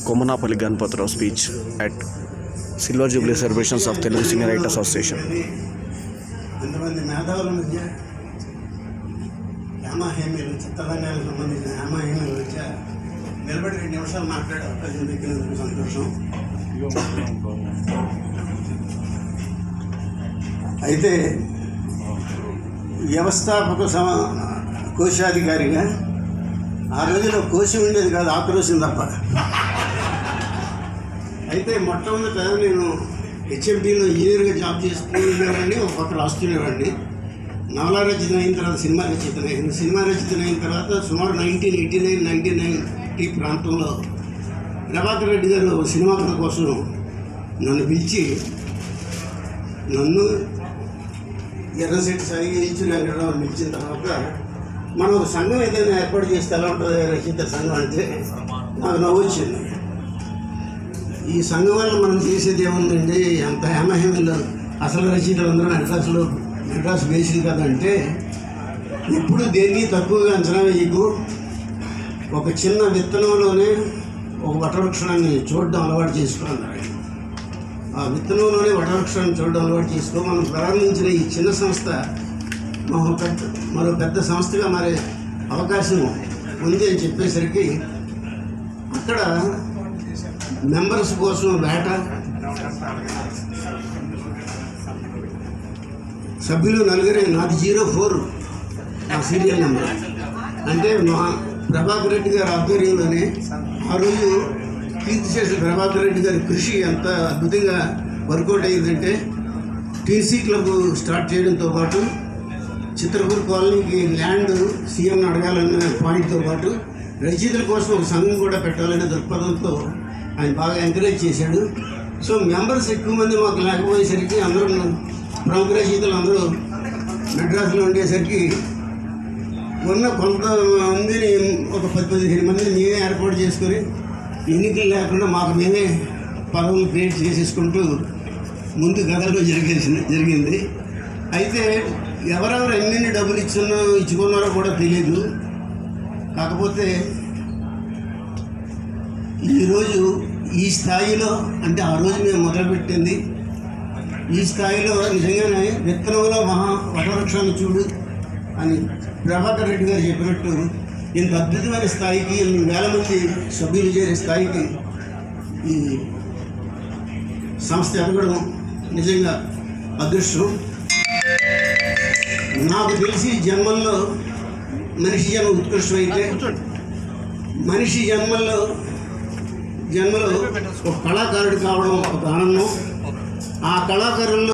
Komanapalli Ganpatrao speech at Silver Jubilee celebrations of Telugu Senior Writers Association. కొంతమంది మేధావుల మధ్య హేమాహేమీలు చిత్తధాన్యాలకు సంబంధించిన హేమాహేమీల మధ్య నిలబడి రెండు నిమిషాలు మాట్లాడే అవకాశం దక్కినందుకు సంతోషం అయితే వ్యవస్థాపక సమ కోశాధికారిగా ఆ రోజులో కోశం ఉండేది కాదు ఆక్రోశం తప్ప అయితే మొట్టమొదట నేను హెచ్ఎండిలో ఇంజనీర్గా జాబ్ చేసుకునేవాడిని ఒక పక్క రాస్తునేవాడిని నవల రచన అయిన తర్వాత సినిమా రచన అయింది సినిమా రచన అయిన తర్వాత సుమారు nineteen eighty nine ninety nine ఈ ప్రాంతంలో ప్రభాకర్ రెడ్డి గారు ఒక సినిమా కథ కోసం నన్ను పిలిచి నన్ను ఎర్రశెట్టి సాయి ఇచ్చిన వెంకటరావు పిలిచిన తర్వాత మనం ఒక సంఘం ఏదైనా ఏర్పాటు చేస్తే ఎలా ఉంటుంది రచయిత సంఘం అంటే నాకు నవ్వు వచ్చింది ఈ సంఘం వల్ల మనం చేసేది ఏముందండి అంత హేమహేమలు అసలు రచయితలు అందరూ మెడ్రాస్లో మెడ్రాస్ బేసిక్ కదంటే ఇప్పుడు దేన్ని తక్కువగా అంచనా వేయకు ఒక చిన్న విత్తనంలోనే ఒక వటవృక్షాన్ని చూడడం అలవాటు చేసుకున్నారు ఆ విత్తనంలోనే వటవృక్షాన్ని చూడడం అలవాటు చేసుకో మనం ప్రారంభించిన ఈ చిన్న సంస్థ మరో పెద్ద మరో పెద్ద సంస్థగా మారే అవకాశం ఉంది అని చెప్పేసరికి అక్కడ మెంబర్స్ కోసం వేట సభ్యులు నలుగురే నాది జీరో ఫోర్ నా సీరియల్ నెంబర్ అంటే మా ప్రభాకర్ రెడ్డి గారి ఆధ్వర్యంలోనే ఆ రోజు కీర్తి చేసిన ప్రభాకర్ రెడ్డి గారి కృషి ఎంత అద్భుతంగా వర్కౌట్ అయ్యిందంటే టీసీ క్లబ్ స్టార్ట్ చేయడంతో పాటు చిత్రకూరు కాలనీకి ల్యాండ్ సీఎంని అడగాలన్న పాయింట్తో పాటు రచయితల కోసం ఒక సంఘం కూడా పెట్టాలనే దృక్పథంతో ఆయన బాగా ఎంకరేజ్ చేశాడు సో మెంబర్స్ ఎక్కువ మంది మాకు లేకపోయేసరికి అందరూ ప్రముఖ రచయితలు అందరూ మెడ్రాస్లో ఉండేసరికి ఉన్న కొంతమందిని ఒక పది పదిహేను మందిని మేమే ఏర్పాటు చేసుకొని ఎన్నికలు లేకుండా మాకు మేమే పదవులు క్రియేట్ చేసేసుకుంటూ ముందు గతంలో జరిగేసింది జరిగింది అయితే ఎవరెవరు ఎన్నెన్ని డబ్బులు ఇచ్చున్నో ఇచ్చుకున్నారో కూడా తెలియదు కాకపోతే ఈరోజు ఈ స్థాయిలో అంటే ఆ రోజు మేము మొదలుపెట్టింది ఈ స్థాయిలో నిజంగానే విత్తనంలో మహా వటవృక్షాన్ని చూడు అని ప్రభాకర్ రెడ్డి గారు చెప్పినట్టు ఇంత అద్భుతమైన స్థాయికి ఎన్ని వేల మంది సభ్యులు చేరే స్థాయికి ఈ సంస్థ ఎదగడం నిజంగా అదృష్టం నాకు తెలిసి జన్మల్లో మనిషి జన్మ ఉత్కృష్టమైతే మనిషి జన్మల్లో జన్మలో ఒక కళాకారుడు కావడం ఒక ఆనందం ఆ కళాకారుల్లో